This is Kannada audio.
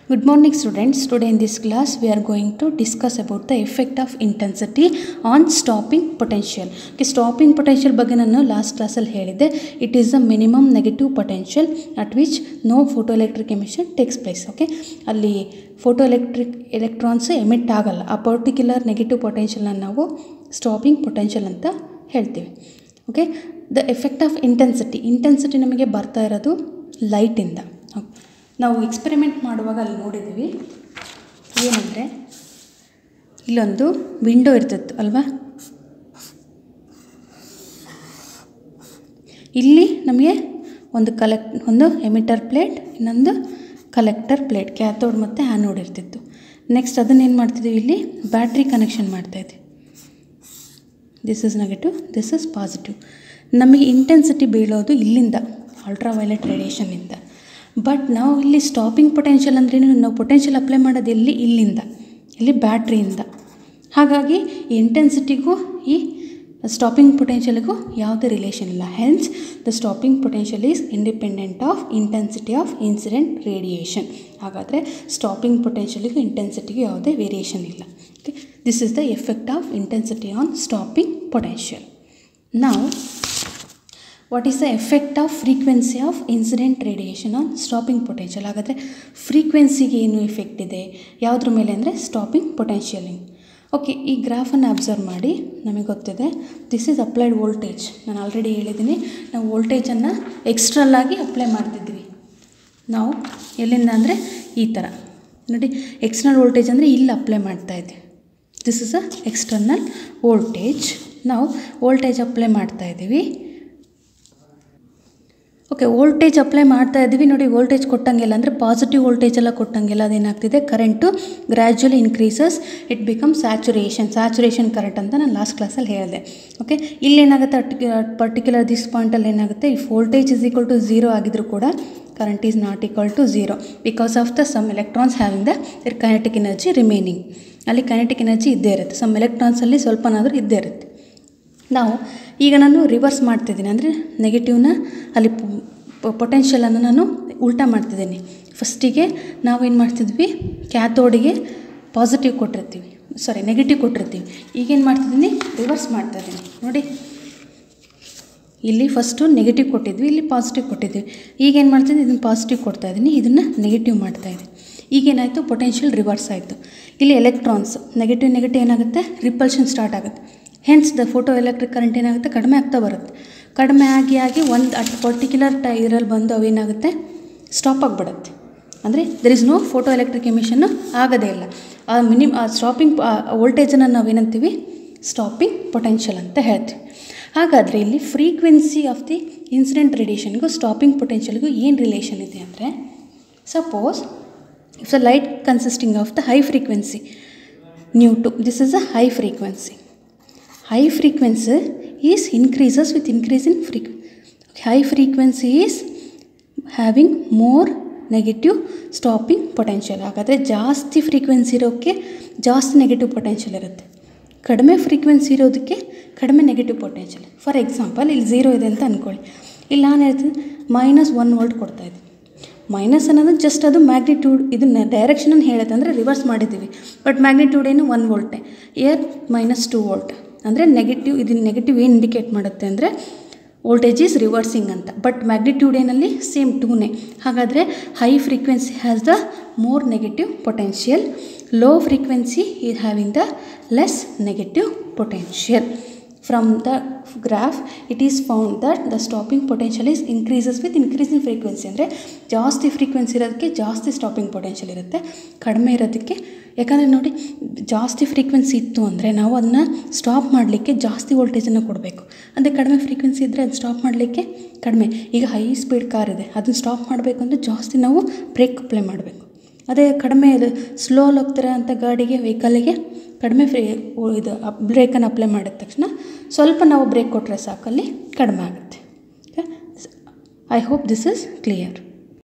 Good morning students. Today in this class we are going to discuss about the effect of intensity on stopping potential. Okay, stopping potential ಬಗ್ಗೆ ನಾನು ಲಾಸ್ಟ್ ಕ್ಲಾಸಲ್ಲಿ ಹೇಳಿದ್ದೆ it is the minimum negative potential at which no photo electric emission takes place okay ಅಲ್ಲಿ ಫೋಟೋ ಎಲೆಕ್ಟ್ರಿಕ್ ಎಲೆಕ್ಟ್ರಾನ್ಸ್ ಎಮಿಟ್ ಆಗಲ್ಲ ಆ ಪರ್ಟಿಕ್ಯುಲರ್ ನೆಗೆಟಿವ್ ಪೊಟೆನ್ಷಿಯಲ್ನ ನಾವು ಸ್ಟಾಪಿಂಗ್ ಪೊಟೆನ್ಷಿಯಲ್ ಅಂತ ಹೇಳ್ತೀವಿ okay the effect of intensity intensity ನಮಗೆ ಬರ್ತಾ ಇರೋದು ಲೈಟಿಂದ ನಾವು ಎಕ್ಸ್ಪೆರಿಮೆಂಟ್ ಮಾಡುವಾಗ ಅಲ್ಲಿ ನೋಡಿದ್ದೀವಿ ಏನಂದರೆ ಇಲ್ಲೊಂದು ವಿಂಡೋ ಇರ್ತಿತ್ತು ಅಲ್ವಾ ಇಲ್ಲಿ ನಮಗೆ ಒಂದು ಕಲೆಕ್ಟ್ ಒಂದು ಎಮಿಟರ್ ಪ್ಲೇಟ್ ಇನ್ನೊಂದು ಕಲೆಕ್ಟರ್ ಪ್ಲೇಟ್ ಕ್ಯಾಥೋಡ್ ಮತ್ತು ಆ್ಯನೋಡ್ ಇರ್ತಿತ್ತು ನೆಕ್ಸ್ಟ್ ಅದನ್ನೇನು ಮಾಡ್ತಿದ್ದೀವಿ ಇಲ್ಲಿ ಬ್ಯಾಟ್ರಿ ಕನೆಕ್ಷನ್ ಮಾಡ್ತಾಯಿದ್ವಿ this is negative this is positive ನಮಗೆ ಇಂಟೆನ್ಸಿಟಿ ಬೀಳೋದು ಇಲ್ಲಿಂದ ಅಲ್ಟ್ರಾ ವೈಲೆಟ್ ರೇಡಿಯೇಷನ್ನಿಂದ ಬಟ್ ನಾವು ಇಲ್ಲಿ ಸ್ಟಾಪಿಂಗ್ ಪೊಟೆನ್ಷಿಯಲ್ ಅಂದ್ರೇನು ನಾವು ಪೊಟೆನ್ಷಿಯಲ್ ಅಪ್ಲೈ ಮಾಡೋದು ಎಲ್ಲಿ ಇಲ್ಲಿಂದ ಇಲ್ಲಿ ಬ್ಯಾಟ್ರಿಯಿಂದ ಹಾಗಾಗಿ ಈ ಇಂಟೆನ್ಸಿಟಿಗೂ ಈ ಸ್ಟಾಪಿಂಗ್ ಪೊಟೆನ್ಷಿಯಲ್ಗೂ ಯಾವುದೇ ರಿಲೇಷನ್ ಇಲ್ಲ hence the stopping potential is independent of intensity of incident radiation ಹಾಗಾದರೆ ಸ್ಟಾಪಿಂಗ್ ಪೊಟೆನ್ಷಿಯಲಿಗೂ ಇಂಟೆನ್ಸಿಟಿಗೂ ಯಾವುದೇ ವೇರಿಯೇಷನ್ ಇಲ್ಲ okay this is the effect of intensity on stopping potential ನಾವು what is the effect of frequency of incident radiation on stopping potential ಹಾಗಾದರೆ ಫ್ರೀಕ್ವೆನ್ಸಿಗೆ ಏನು ಎಫೆಕ್ಟ್ ಇದೆ ಯಾವುದ್ರ ಮೇಲೆ ಅಂದರೆ ಸ್ಟಾಪಿಂಗ್ ಪೊಟೆನ್ಷಿಯಲಿಂಗ್ ಓಕೆ ಈ ಗ್ರಾಫನ್ನು ಅಬ್ಸರ್ವ್ ಮಾಡಿ ನಮಗೆ ಗೊತ್ತಿದೆ ದಿಸ್ ಈಸ್ ಅಪ್ಲೈಡ್ ವೋಲ್ಟೇಜ್ ನಾನು ಆಲ್ರೆಡಿ ಹೇಳಿದ್ದೀನಿ ನಾವು ವೋಲ್ಟೇಜನ್ನು ಎಕ್ಸ್ಟ್ರಲ್ಲಾಗಿ ಅಪ್ಲೈ ಮಾಡ್ತಿದ್ವಿ ನಾವು ಎಲ್ಲಿಂದ ಅಂದರೆ ಈ ಥರ ನೋಡಿ ಎಕ್ಸ್ಟರ್ನಲ್ ವೋಲ್ಟೇಜ್ ಅಂದರೆ ಇಲ್ಲಿ ಅಪ್ಲೈ ಮಾಡ್ತಾಯಿದ್ವಿ this is a external voltage ನಾವು ವೋಲ್ಟೇಜ್ ಅಪ್ಲೈ ಮಾಡ್ತಾಯಿದ್ದೀವಿ ಓಕೆ ವೋಲ್ಟೇಜ್ ಅಪ್ಲೈ ಮಾಡ್ತಾ ಇದ್ದೀವಿ ನೋಡಿ ವೋಲ್ಟೇಜ್ ಕೊಟ್ಟಂಗೆಲ್ಲ ಅಂದರೆ ಪಾಸಿಟಿವ್ ವೋಲ್ಟೇಜ್ ಎಲ್ಲ ಕೊಟ್ಟಂಗೆಲ್ಲ ಅದೇನಾಗ್ತಿದೆ current gradually increases it become saturation saturation current ಅಂತ ನಾನು ಲಾಸ್ಟ್ ಕ್ಲಾಸಲ್ಲಿ ಹೇಳಿದೆ ಓಕೆ ಇಲ್ಲೇನಾಗುತ್ತೆ ಪರ್ಟಿಕ್ಯುಲರ್ ದಿಸ್ ಪಾಯಿಂಟಲ್ಲಿ ಏನಾಗುತ್ತೆ if voltage is equal to zero ಆಗಿದ್ರು ಕೂಡ current is not equal to zero because of the some electrons having their kinetic energy remaining ಅಲ್ಲಿ ಕೈನೆಟಿಕ್ ಎನರ್ಜಿ ಇದ್ದೇ ಇರುತ್ತೆ ಸಮ್ ಎಲೆಕ್ಟ್ರಾನ್ಸಲ್ಲಿ ಸ್ವಲ್ಪನಾದರೂ ಇದ್ದೇ ಇರುತ್ತೆ ನಾವು ಈಗ ನಾನು ರಿವರ್ಸ್ ಮಾಡ್ತಿದ್ದೀನಿ ಅಂದರೆ ನೆಗೆಟಿವ್ನ ಅಲ್ಲಿ ಪೊಟೆನ್ಷಿಯಲನ್ನು ನಾನು ಉಲ್ಟಾ ಮಾಡ್ತಿದ್ದೀನಿ ಫಸ್ಟಿಗೆ ನಾವೇನು ಮಾಡ್ತಿದ್ವಿ ಕ್ಯಾಥೋಡಿಗೆ ಪಾಸಿಟಿವ್ ಕೊಟ್ಟಿರ್ತೀವಿ ಸಾರಿ ನೆಗೆಟಿವ್ ಕೊಟ್ಟಿರ್ತೀವಿ ಈಗೇನು ಮಾಡ್ತಿದ್ದೀನಿ ರಿವರ್ಸ್ ಮಾಡ್ತಾಯಿದ್ದೀನಿ ನೋಡಿ ಇಲ್ಲಿ ಫಸ್ಟು ನೆಗೆಟಿವ್ ಕೊಟ್ಟಿದ್ವಿ ಇಲ್ಲಿ ಪಾಸಿಟಿವ್ ಕೊಟ್ಟಿದ್ವಿ ಈಗೇನು ಮಾಡ್ತಿದ್ದೀನಿ ಇದನ್ನು ಪಾಸಿಟಿವ್ ಕೊಡ್ತಾಯಿದ್ದೀನಿ ಇದನ್ನು ನೆಗೆಟಿವ್ ಮಾಡ್ತಾಯಿದ್ದೀನಿ ಈಗೇನಾಯಿತು ಪೊಟೆನ್ಷಿಯಲ್ ರಿವರ್ಸ್ ಆಯಿತು ಇಲ್ಲಿ ಎಲೆಕ್ಟ್ರಾನ್ಸ್ ನೆಗೆಟಿವ್ ನೆಗೆಟಿವ್ ಏನಾಗುತ್ತೆ ರಿಪಲ್ಷನ್ ಸ್ಟಾರ್ಟ್ ಆಗುತ್ತೆ hence the photo electric current ಏನಾಗುತ್ತೆ ಕಡಿಮೆ ಆಗ್ತಾ ಬರುತ್ತೆ ಕಡಿಮೆ ಆಗಿ ಆಗಿ ಒಂದು ಅಟ್ ಪರ್ಟಿಕ್ಯುಲರ್ ಟೈ ಇದರಲ್ಲಿ ಬಂದು ಅವೇನಾಗುತ್ತೆ ಸ್ಟಾಪ್ ಆಗಿಬಿಡುತ್ತೆ ಅಂದರೆ there is no photo electric ಎಮಿಷನ್ನು ಆಗೋದೇ ಇಲ್ಲ ಆ ಮಿನಿಮ್ ಆ ಸ್ಟಾಪಿಂಗ್ ವೋಲ್ಟೇಜನ್ನು ನಾವೇನಂತೀವಿ ಸ್ಟಾಪಿಂಗ್ ಪೊಟೆನ್ಷಿಯಲ್ ಅಂತ ಹೇಳ್ತೀವಿ ಹಾಗಾದರೆ ಇಲ್ಲಿ ಫ್ರೀಕ್ವೆನ್ಸಿ ಆಫ್ ದಿ ಇನ್ಸಿಡೆಂಟ್ ರೇಡಿಯೇಷನ್ಗೂ ಸ್ಟಾಪಿಂಗ್ ಪೊಟೆನ್ಷಿಯಲ್ಗೂ ಏನು ರಿಲೇಷನ್ ಇದೆ ಅಂದರೆ suppose it's a light consisting of the high frequency nu two this is a high frequency high frequency is increases with increase in frequency high frequency is having more negative stopping potential ಹಾಗಾದರೆ ಜಾಸ್ತಿ ಫ್ರೀಕ್ವೆನ್ಸಿ ಇರೋಕ್ಕೆ ಜಾಸ್ತಿ ನೆಗೆಟಿವ್ ಪೊಟೆನ್ಷಿಯಲ್ ಇರುತ್ತೆ ಕಡಿಮೆ ಫ್ರೀಕ್ವೆನ್ಸಿ ಇರೋದಕ್ಕೆ ಕಡಿಮೆ ನೆಗೆಟಿವ್ ಪೊಟೆನ್ಷಿಯಲ್ ಫಾರ್ ಎಕ್ಸಾಂಪಲ್ ಇಲ್ಲಿ ಝೀರೋ ಇದೆ ಅಂತ ಅಂದ್ಕೊಳ್ಳಿ ಇಲ್ಲಿ ನಾನು ಹೇಳ್ತೀನಿ ಮೈನಸ್ ಒನ್ ವೋಲ್ಟ್ ಕೊಡ್ತಾಯಿದ್ದೀನಿ ಮೈನಸ್ ಅನ್ನೋದು ಜಸ್ಟ್ ಅದು ಮ್ಯಾಗ್ನಿಟ್ಯೂಡ್ ಇದನ್ನ ಡೈರೆಕ್ಷನನ್ನು ಹೇಳುತ್ತೆ ಅಂದರೆ ರಿವರ್ಸ್ ಮಾಡಿದ್ದೀವಿ ಬಟ್ ಮ್ಯಾಗ್ನಿಟ್ಯೂಡ್ ಏನು ಒನ್ ವೋಲ್ಟೆ ಏರ್ ಮೈನಸ್ ಟು ವೋಲ್ಟ್ ಅಂದರೆ ನೆಗೆಟಿವ್ ಇದನ್ನು ನೆಗೆಟಿವ್ ಏನು ಇಂಡಿಕೇಟ್ ಮಾಡುತ್ತೆ ಅಂದರೆ ವೋಲ್ಟೇಜ್ ಈಸ್ ರಿವರ್ಸಿಂಗ್ ಅಂತ ಬಟ್ ಮ್ಯಾಗ್ನಿಟ್ಯೂಡ್ ಏನಲ್ಲಿ ಸೇಮ್ ಟೂನೇ ಹಾಗಾದರೆ high frequency has the more negative potential low frequency is having the less negative potential from the graph it is found that the stopping potential is increases with increasing frequency ಅಂದರೆ ಜಾಸ್ತಿ ಫ್ರೀಕ್ವೆನ್ಸಿ ಇರೋದಕ್ಕೆ ಜಾಸ್ತಿ ಸ್ಟಾಪಿಂಗ್ ಪೊಟೆನ್ಷಿಯಲ್ ಇರುತ್ತೆ ಕಡಿಮೆ ಇರೋದಕ್ಕೆ ಯಾಕಂದರೆ ನೋಡಿ ಜಾಸ್ತಿ ಫ್ರೀಕ್ವೆನ್ಸಿ ಇತ್ತು ಅಂದರೆ ನಾವು ಅದನ್ನ ಸ್ಟಾಪ್ ಮಾಡಲಿಕ್ಕೆ ಜಾಸ್ತಿ ವೋಲ್ಟೇಜನ್ನು ಕೊಡಬೇಕು ಅಂದರೆ ಕಡಿಮೆ ಫ್ರೀಕ್ವೆನ್ಸಿ ಇದ್ದರೆ ಅದು ಸ್ಟಾಪ್ ಮಾಡಲಿಕ್ಕೆ ಕಡಿಮೆ ಈಗ ಹೈ ಸ್ಪೀಡ್ ಕಾರ್ ಇದೆ ಅದನ್ನು ಸ್ಟಾಪ್ ಮಾಡಬೇಕು ಅಂದರೆ ಜಾಸ್ತಿ ನಾವು ಬ್ರೇಕ್ ಅಪ್ಲೈ ಮಾಡಬೇಕು ಅದೇ ಕಡಿಮೆ ಇದು ಸ್ಲೋ ಹೋಗ್ತಾರೆ ಅಂತ ಗಾಡಿಗೆ ವೆಹಿಕಲ್ಲಿಗೆ ಕಡಿಮೆ ಫ್ರೀ ಇದು ಬ್ರೇಕನ್ನು ಅಪ್ಲೈ ಮಾಡಿದ ತಕ್ಷಣ ಸ್ವಲ್ಪ ನಾವು ಬ್ರೇಕ್ ಕೊಟ್ಟರೆ ಸಾಕಲ್ಲಿ ಕಡಿಮೆ ಆಗುತ್ತೆ I hope this is clear